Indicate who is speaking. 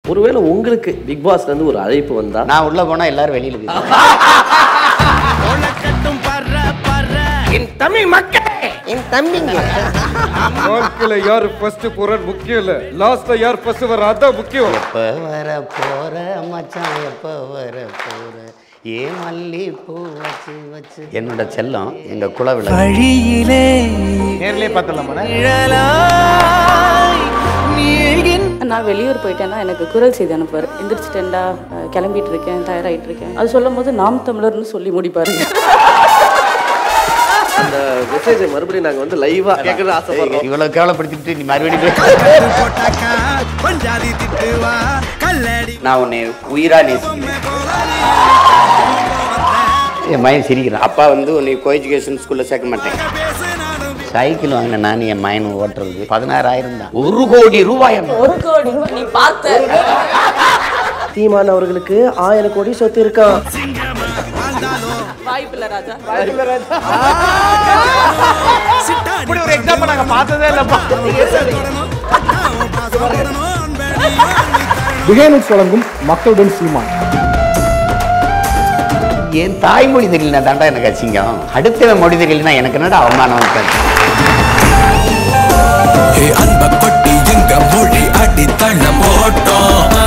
Speaker 1: ஒருவேளை உங்களுக்கு பிக் பாஸ்ல இருந்து ஒரு அழைப்பு வந்தா
Speaker 2: நான் உள்ள போனா எல்லாரும் வெளியில போயிடுவாங்க.
Speaker 1: என் தமிழ் மக்களே என் தம்பிங்க
Speaker 3: வாழ்க்கையில யாரு ஃபர்ஸ்ட் போறான்னு முக்கியம் இல்ல லாஸ்ட்ல யார் ஃபர்ஸ்ட் வர அதான் முக்கியம்
Speaker 2: எப்ப வர போற மச்சான் எப்ப வர போற ஏ மல்லி பூ வச்சு வச்சு என்னோட செல்லம் எங்க குலவில
Speaker 4: வழியிலே
Speaker 3: நேர்லயே பார்த்தலாமா
Speaker 5: நான் வெளியூர் போயிட்டேன்னா எனக்கு குரல் செய்தி அனுப்புவார் எந்திரிச்சிட்டேன்டா அஹ் கிளம்பிட்டு இருக்கேன் தயாராகிட்டு இருக்கேன் அது சொல்லும் போது நாம் தமிழர்னு சொல்லி முடிப்பாருங்க
Speaker 1: அந்த மெசேஜை மறுபடியும் நாங்க வந்து லைவா கேட்கறது ஆசைப்படுறோம்
Speaker 2: இவ்வளவு கேவலப்படுத்திட்டு நீ மறுபடியும் போய்
Speaker 4: போட்டாக்கா பஞ்சாதி திட்டுவா கல்லடி
Speaker 2: நான் உன்னை உயிரா நேசிக்கிறேன் என் மயன் சிரிக்கிறான் அப்பா வந்து உன்னை கோ எஜுகேஷன் ஸ்கூல்ல சேர்க்க மாட்டேன் சைக்கிள் வாங்கின நான் என் மயன் ஓட்டுறது பதினாறாயிரம் தான் ஒரு கோடி ரூபாய்
Speaker 5: ஒரு கோடி நீ பார்த்த
Speaker 1: சீமான் அவர்களுக்கு ஆயிரம் கோடி சொத்து இருக்கான்
Speaker 5: வாய்ப்பில்லை ராஜா
Speaker 3: இப்படி ஒரு எக்ஸாம்பிள் நாங்க பார்த்ததே இல்லப்பா
Speaker 6: பிஹேனிக்ஸ் வழங்கும் மக்களுடன் சீமான்
Speaker 2: என் தாய்மொழி தெரியல தாண்டா எனக்கு அசிங்கம் அடுத்த மொழி தெரியலனா எனக்கு என்னடா அவமானம் இருக்காது
Speaker 4: அன்ப கொட்டி எங்க மொழி அடித்தளம் போட்டோம்